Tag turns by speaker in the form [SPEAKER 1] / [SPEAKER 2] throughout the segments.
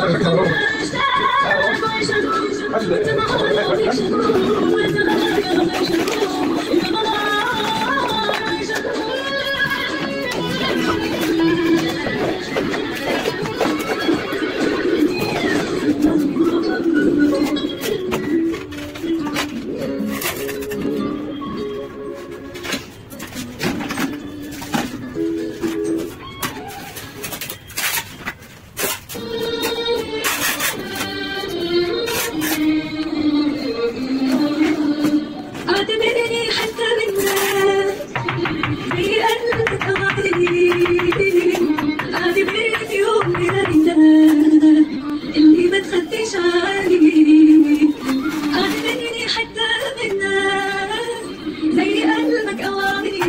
[SPEAKER 1] اعتبرني حتى بالناس في قلبك غالي اعتبرني في يوم من الناس اللي ما تخديش علي اعتبرني حتى بالناس زي قلبك اواني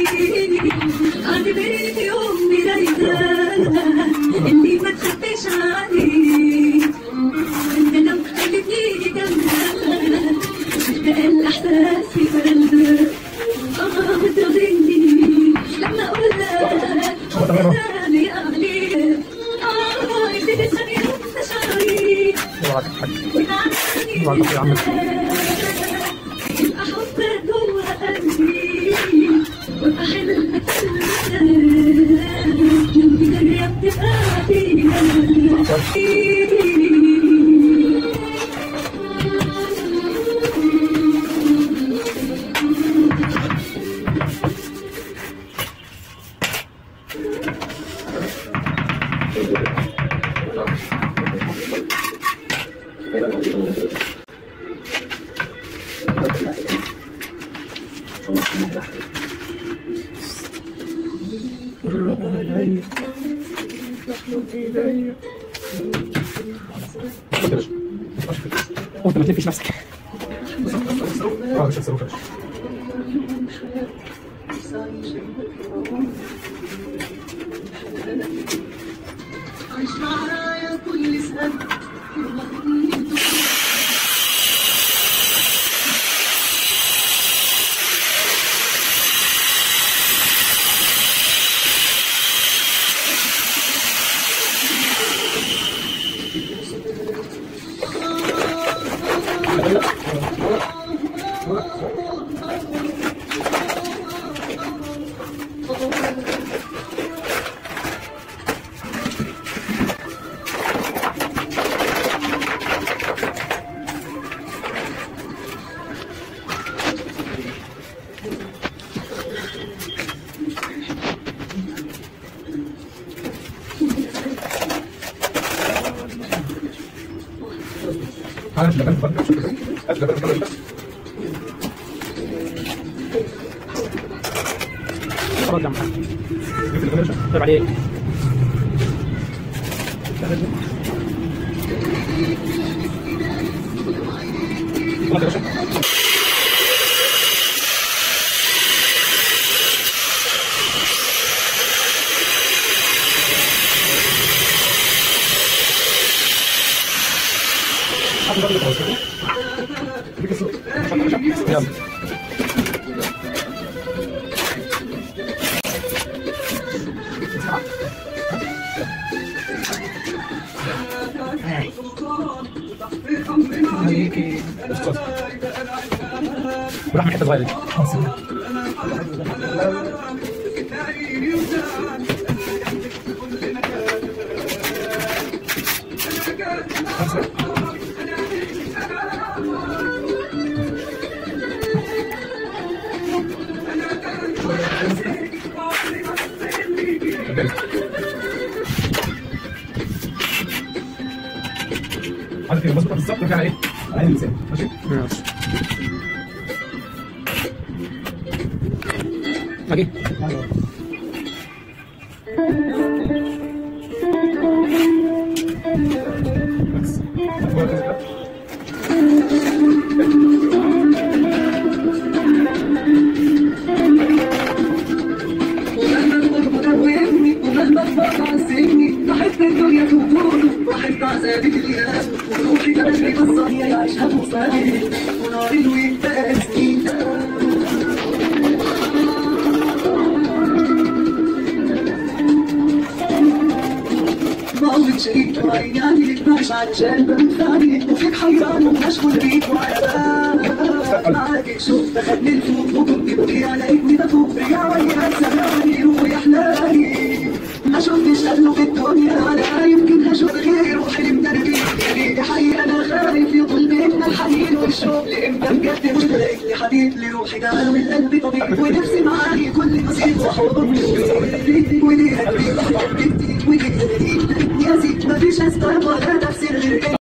[SPEAKER 1] اعتبرني في يوم من الناس اللي ما تخديش علي انت لو خلتني جنبك شفت الاحساس في قلبك اه بترضيني لما اقول لك سامي عليك اه اديت سامي مشاعري
[SPEAKER 2] وعلى يا عم
[SPEAKER 1] يبقى حبك جوه قلبي وابقى حلمك جنبي دنيا بتبقى فيها
[SPEAKER 2] وانت ما تلفش نفسك
[SPEAKER 3] اه مش هتصرف
[SPEAKER 1] عيش معايا كل سنة
[SPEAKER 3] عارف لبن فرق هات لبن فرق بس
[SPEAKER 2] خلاص يا محمد
[SPEAKER 3] في الغرشه
[SPEAKER 2] طيب عليك
[SPEAKER 3] خلاص يا باشا هات الراجل خلاص ديك الصوت
[SPEAKER 2] يلا عليك ورحمة حتة صغيرة دي
[SPEAKER 3] عارف ايه مظبوطه بالظبط وفي على ايه؟ على عين اللسان ماشي؟
[SPEAKER 2] ماشي اجي
[SPEAKER 3] بس هو كده
[SPEAKER 1] ومهما الغربة دوامني ومهما الفرقة عزمني بحب الدنيا طول بحب عذابك الإله وروحي قلبي بالصهية يعيشها مصاري ونار الوين تأذني بقول قلبي شريك وعيني عليك مش علشان بنفعني وفيك حيران ومشغول بيك وعلى بالك معاك شوف خدني لفوق وكنت بكي على ابني بفوق رجع وياك زماني روحي احلامي ما شفتش قبله في الدنيا ولا يمكن هشوف غيره حلم دربي يا حقيقة انا خايف يطول بينا الحنين والشوق لامتى بجد مش لاقي حبيب لروحي ده من قلبي طبيب ونفسي معاكي كل بسيط وحب وليه هديك ودي ودي يا زيد مفيش اسباب ولا تفسير غير